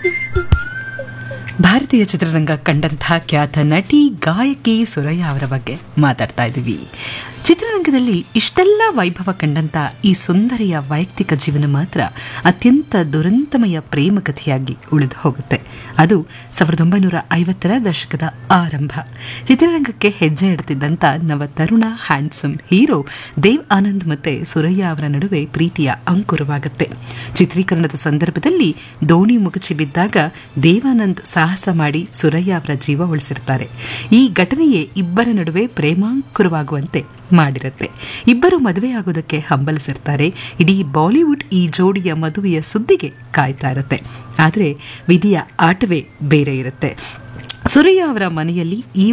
ಭಾರತೀಯ ಚಿತ್ರರಂಗ ಕಂಡಂತಹ ಖ್ಯಾತ ನಟಿ ಗಾಯಕಿ ಸುರಯ್ಯ ಅವರ ಬಗ್ಗೆ ಮಾತಾಡ್ತಾ ಇದ್ದೀವಿ ಚಿತ್ರರಂಗದಲ್ಲಿ ಇಷ್ಟೆಲ್ಲ ವೈಭವ ಕಂಡಂತ ಈ ಸುಂದರಿಯ ವೈಯಕ್ತಿಕ ಜೀವನ ಮಾತ್ರ ಅತ್ಯಂತ ದುರಂತಮಯ ಪ್ರೇಮ ಕಥೆಯಾಗಿ ಉಳಿದು ಹೋಗುತ್ತೆ ಅದು ಸಾವಿರದ ಒಂಬೈನೂರ ಐವತ್ತರ ದಶಕದ ಆರಂಭ ಚಿತ್ರರಂಗಕ್ಕೆ ಹೆಜ್ಜೆ ಇಡ್ತಿದ್ದಂಥ ನವ ತರುಣ ಹ್ಯಾಂಡ್ಸಮ್ ಹೀರೋ ದೇವ್ ಆನಂದ್ ಮತ್ತೆ ಸುರಯ್ಯ ಅವರ ನಡುವೆ ಪ್ರೀತಿಯ ಅಂಕುರವಾಗುತ್ತೆ ಚಿತ್ರೀಕರಣದ ಸಂದರ್ಭದಲ್ಲಿ ದೋಣಿ ಮುಗುಚಿ ಬಿದ್ದಾಗ ದೇವಾನಂದ್ ಸಾಹಸ ಮಾಡಿ ಸುರಯ್ಯ ಅವರ ಜೀವ ಉಳಿಸಿರ್ತಾರೆ ಈ ಘಟನೆಯೇ ಇಬ್ಬರ ನಡುವೆ ಪ್ರೇಮಾಂಕುರವಾಗುವಂತೆ ಮಾಡಿರುತ್ತೆ ಇಬ್ಬರು ಮದುವೆಯಾಗೋದಕ್ಕೆ ಹಂಬಲಿಸಿರ್ತಾರೆ ಇಡೀ ಬಾಲಿವುಡ್ ಈ ಜೋಡಿಯ ಮದುವೆಯ ಸುದ್ದಿಗೆ ಕಾಯ್ತಾ ಇರುತ್ತೆ ಆದರೆ ವಿಧಿಯ ಆಟವೇ ಬೇರೆ ಇರುತ್ತೆ ಸುರಯ್ಯ ಅವರ ಮನೆಯಲ್ಲಿ ಈ